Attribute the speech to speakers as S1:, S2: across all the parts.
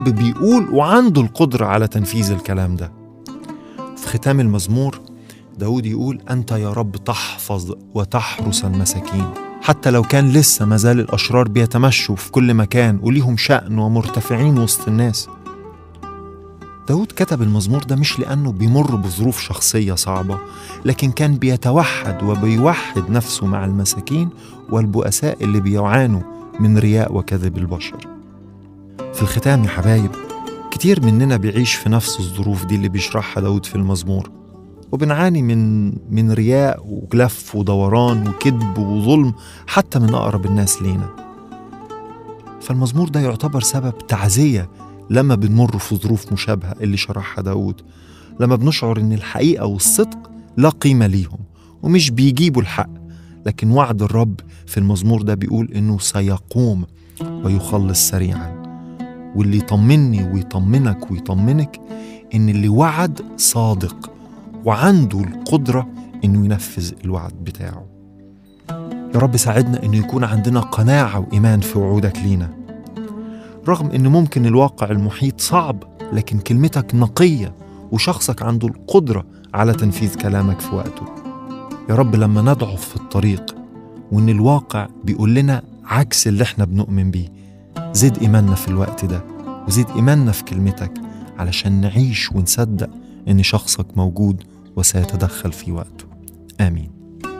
S1: بيقول وعنده القدرة على تنفيذ الكلام ده في ختام المزمور داود يقول أنت يا رب تحفظ وتحرس المساكين حتى لو كان لسه مازال الأشرار بيتمشوا في كل مكان وليهم شأن ومرتفعين وسط الناس داود كتب المزمور ده مش لأنه بيمر بظروف شخصية صعبة لكن كان بيتوحد وبيوحد نفسه مع المساكين والبؤساء اللي بيعانوا من رياء وكذب البشر في الختام يا حبايب كتير مننا بيعيش في نفس الظروف دي اللي بيشرحها داود في المزمور وبنعاني من من رياء وجلف ودوران وكذب وظلم حتى من أقرب الناس لينا فالمزمور ده يعتبر سبب تعزية لما بنمر في ظروف مشابهة اللي شرحها داود لما بنشعر إن الحقيقة والصدق لا قيمة ليهم ومش بيجيبوا الحق لكن وعد الرب في المزمور ده بيقول إنه سيقوم ويخلص سريعا واللي يطمني ويطمنك ويطمنك إن اللي وعد صادق وعنده القدرة إنه ينفذ الوعد بتاعه يا رب ساعدنا إنه يكون عندنا قناعة وإيمان في وعودك لينا رغم إن ممكن الواقع المحيط صعب لكن كلمتك نقية وشخصك عنده القدرة على تنفيذ كلامك في وقته يا رب لما نضعف في الطريق وإن الواقع بيقول لنا عكس اللي احنا بنؤمن بيه زد إيماننا في الوقت ده وزد إيماننا في كلمتك علشان نعيش ونصدق إن شخصك موجود وسيتدخل في وقته آمين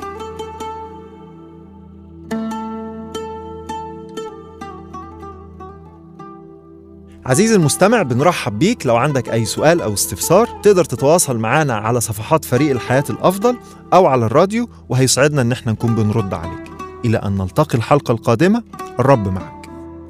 S1: عزيزي المستمع بنرحب بيك لو عندك أي سؤال أو استفسار تقدر تتواصل معنا على صفحات فريق الحياة الأفضل أو على الراديو وهيسعدنا إن احنا نكون بنرد عليك إلى أن نلتقي الحلقة القادمة الرب معك